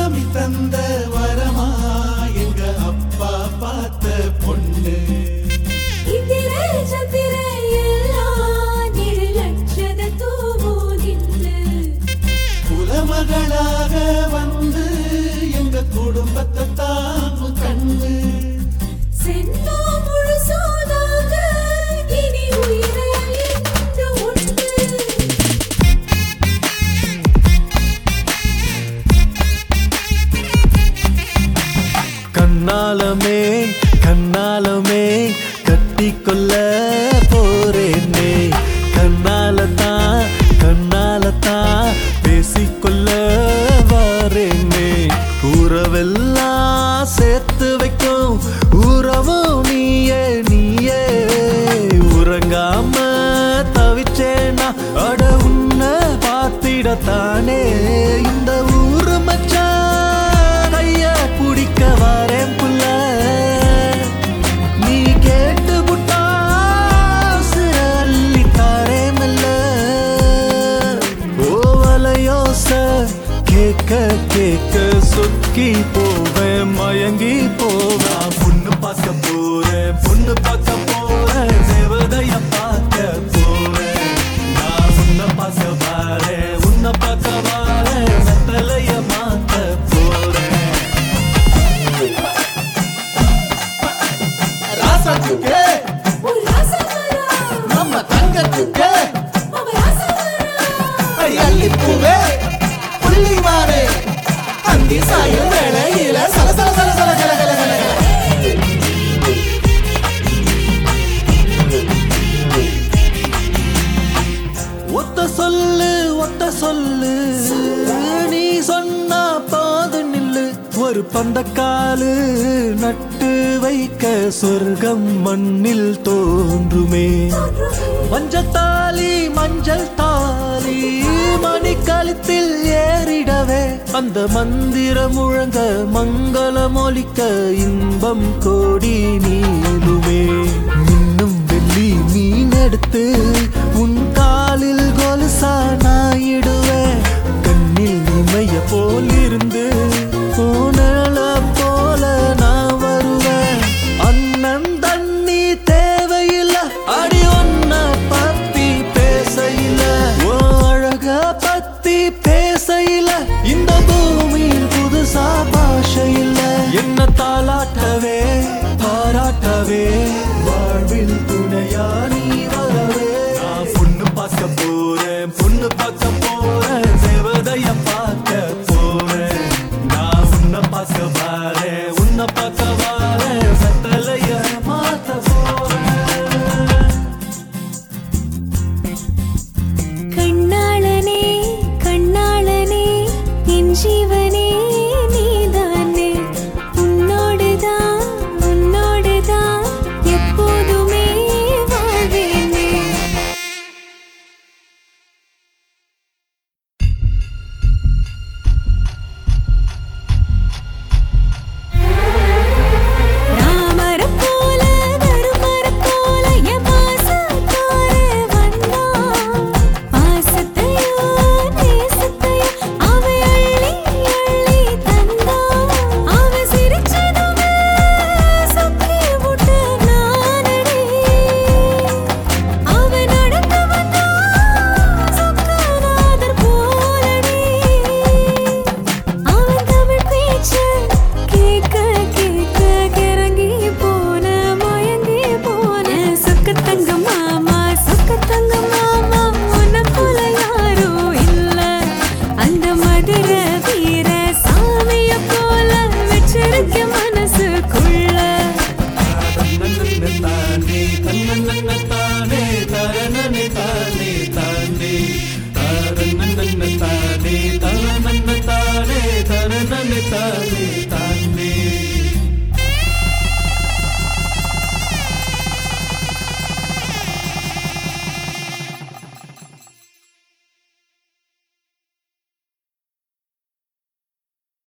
சாமி தந்த வரமா எங்க அப்பா பார்த்த பொண்ணு இத்திர சத்திர எல்லாம் நிழலற்றத தூவோ நின்று குலமகளாக வந்து எங்க குடும்பத்தை தாங்கும் கண்ணு சென்னோ முழுசோனாக இனி உயிரில் என்று உண்டு கண்ணாலமே கண்ணாலமே கட்டிக்கொள்ள போறேனே கண்ணால தான் கண்ணால தான் பேசிக்கொள்ள வாரேனே உறவெல்லாம் சேர்த்து வைக்கும் உறவும் நீயே நீயே உறங்காம தவிச்சேனா அட உன்னை பார்த்திடத்தானே இந்த ஊரு மச்சான் கைய பிடிக்க வாரேன் புள்ள நீ கேட்டு புட்டாசு அள்ளி தாரே மெல்ல ஓவலையோச கேட்க கேட்க சொக்கி போவேன் மயங்கி போவேன் பொண்ணு பார்க்க போறேன் பொண்ணு பார்க்க போறேன் தேவதைய பார்க்க போறேன் நான் உன்னை பார்க்க வாரேன் உன்னை பார்க்க வாரேன் வெத்தலைய மாத்த போறேன் ராசாத்துக்கு ஒரு ராசமரா நம்ம தங்கத்துக்கு அவ ராசமரா அள்ளிப்பூவே புள்ளி மாறே அந்தி சாயும் வேளையில சல சல சல சல கல கல கல கல. ஒத்த சொல்லு ஒத்த சொல்லு நீ சொன்னா போது நில்லு ஒரு பந்தக்காலு நட்டு வைக்க சொர்க்கம் மண்ணில் தோன்றுமே மஞ்சத்தாலி மஞ்சள் தாலி மணி கழுத்தில் ஏறிடவே அந்த மந்திரம் முழங்க மங்களம் ஒலிக்க இன்பம் கோடி நீளுமே மின்னும் வெள்ளி மீன் எடுத்து உன் காலில் கொலுசா நாயிடுவேன் கண்ணில் இமைய போல் இருந்து உணல போல நான் வருவேன் அண்ணன் தண்ணி தேவையில்ல அடி ஒன்ன பத்தி பேசையில ஓ அழக பத்தி பேசையில இந்த பூமியில் புதுசா பாஷை இல்ல என்ன தாளாட்டவே பாராட்டவே வாழ்வில் துணையா நீ வரவே நான் பொண்ணு பார்க்க போறேன் பொண்ணு பார்க்க போறேன் தேவதைய பார்க்க போறேன் நான் உன்னை பார்க்க வாரேன் உன்னை பார்க்க வாரேன் சத்தலைய மாத்த போறேன் கண்ணாளனே கண்ணாளனே என் ஜீவனே நீதானே உன்னோடுதான் உன்னோடுதான் எப்போதுமே வாழ்வேனே ராமரைப் போல தருமரைப் போல என் பாசத்தோட வந்தான். பாசத்தையோ நேசத்தையோ அவன் அள்ளி அள்ளி தந்தான். அவன் சிரிச்சதுமே சொக்கி விட்டு நானடி. அவன் நடந்து வந்தான் சொக்கநாதர் போலடி. அவன் தமிழ் பேச்சு கேட்க கேட்க கிறங்கி போன மயங்கி போன சொக்க தங்க மாமா சொக்க தங்க மாமா உன்னை போல யாரும் இல்ல அந்த மதுர வீர சாமிய போல வச்சிருக்க மனசுக்குள்ள தானே தன்னன்ன தானே தரணனே தானே தானே தானே தானே தரணன தானே தரணனே தானே